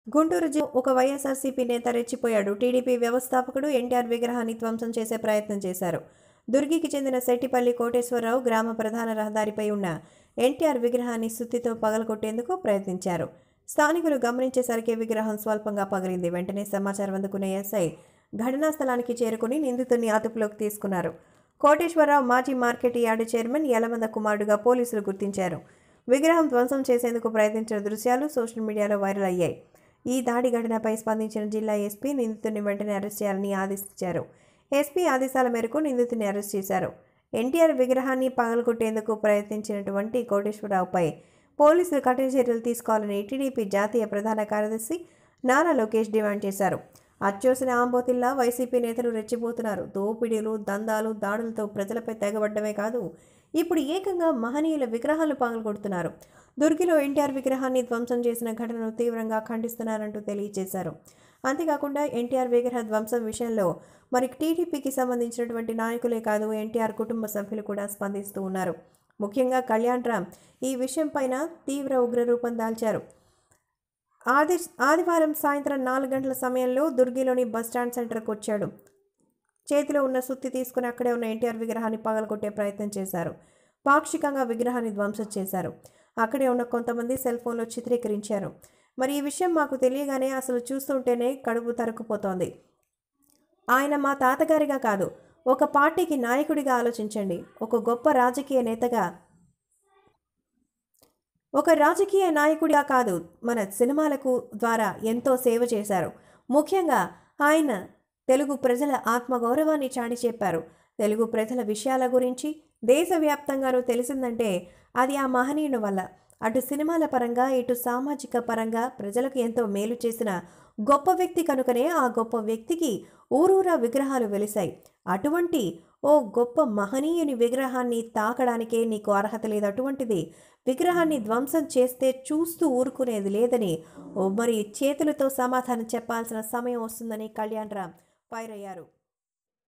గుంటూరు జిల్లా ఒక వైఎస్ఆర్సీపీ నేత రెచ్చిపోయాడు టీడీపీ వ్యవస్థాపకుడు ఎన్టీఆర్ విగ్రహాన్ని ధ్వంసం చేసే ప్రయత్నం చేశారు దుర్గికి చెందిన శెట్టిపల్లి కోటేశ్వరరావు గ్రామ ప్రధాన రహదారిపై ఉన్న ఎన్టీఆర్ విగ్రహాన్ని సుత్తితో పగలగొట్టేందుకు ప్రయత్నించారు స్థానికులు గమనించేసరికి విగ్రహం స్వల్పంగా పగిలింది వెంటనే సమాచారం అందుకున్న ఎస్ఐ ఘటనా స్థలానికి చేరుకుని నిందితుడిని అదుపులోకి తీసుకున్నారు కోటేశ్వరరావు మాజీ మార్కెట్ యార్డు చైర్మన్ యలమంద కుమారుడుగా పోలీసులు గుర్తించారు విగ్రహం ధ్వంసం చేసేందుకు ప్రయత్నించిన దృశ్యాలు సోషల్ మీడియాలో వైరల్ అయ్యాయి ఈ దాడి ఘటనపై స్పందించిన జిల్లా ఎస్పీ నిందితుడిని వెంటనే అరెస్ట్ చేయాలని ఆదేశించారు ఎస్పీ ఆదేశాల మేరకు నిందితుడిని అరెస్ట్ చేశారు ఎన్టీఆర్ విగ్రహాన్ని పగలగొట్టేందుకు ప్రయత్నించినటువంటి కోటేశ్వరరావుపై పోలీసులు కఠిన చర్యలు తీసుకోవాలని టీడీపీ జాతీయ ప్రధాన కార్యదర్శి నారా లోకేష్ డిమాండ్ చేశారు అచ్చోసిన ఆంబోతిల్లా వైసీపీ నేతలు రెచ్చిపోతున్నారు దోపిడీలు దందాలు దాడులతో ప్రజలపై తెగబడ్డమే కాదు ఇప్పుడు ఏకంగా మహనీయుల విగ్రహాలు పగలగొడుతున్నారు దుర్గిలో ఎన్టీఆర్ విగ్రహాన్ని ధ్వంసం చేసిన ఘటనను తీవ్రంగా ఖండిస్తున్నారంటూ తెలియజేశారు అంతేకాకుండా ఎన్టీఆర్ విగ్రహ ధ్వంసం విషయంలో మరి టీడీపీకి సంబంధించినటువంటి నాయకులే కాదు ఎన్టీఆర్ కుటుంబ సభ్యులు కూడా స్పందిస్తూ ఉన్నారు ముఖ్యంగా కళ్యాణ్ రామ్ ఈ విషయం పైన తీవ్ర ఉగ్రరూపం దాల్చారు ఆది ఆదివారం సాయంత్రం నాలుగు గంటల సమయంలో దుర్గిలోని బస్టాండ్ సెంటర్కు వచ్చాడు చేతిలో ఉన్న సుత్తి తీసుకుని అక్కడే ఉన్న ఎన్టీఆర్ విగ్రహాన్ని పగలగొట్టే ప్రయత్నం చేశారు పాక్షికంగా విగ్రహాన్ని ధ్వంసం చేశారు అక్కడే ఉన్న కొంతమంది సెల్ ఫోన్లో చిత్రీకరించారు మరి ఈ విషయం మాకు తెలియగానే అసలు చూస్తుంటేనే కడుపు తరుక్కుపోతోంది ఆయన మా తాతగారిగా కాదు ఒక పార్టీకి నాయకుడిగా ఆలోచించండి ఒక గొప్ప రాజకీయ నేతగా ఒక రాజకీయ నాయకుడిగా కాదు మన సినిమాలకు ద్వారా ఎంతో సేవ చేశారు ముఖ్యంగా ఆయన తెలుగు ప్రజల ఆత్మగౌరవాన్ని చాటి చెప్పారు తెలుగు ప్రజల విషయాల గురించి దేశవ్యాప్తంగానూ తెలిసిందంటే అది ఆ మహనీయుని వల్ల అటు సినిమాల పరంగా ఇటు సామాజిక పరంగా ప్రజలకు ఎంతో మేలు చేసిన గొప్ప వ్యక్తి కనుకనే ఆ గొప్ప వ్యక్తికి ఊరూరా విగ్రహాలు వెలిశాయి అటువంటి ఓ గొప్ప మహనీయుని విగ్రహాన్ని తాకడానికే నీకు అర్హత లేదు అటువంటిది విగ్రహాన్ని ధ్వంసం చేస్తే చూస్తూ ఊరుకునేది లేదని ఓ మరి చేతులతో సమాధానం చెప్పాల్సిన సమయం వస్తుందని కళ్యాణ్ రామ్ ఫైర్ అయ్యారు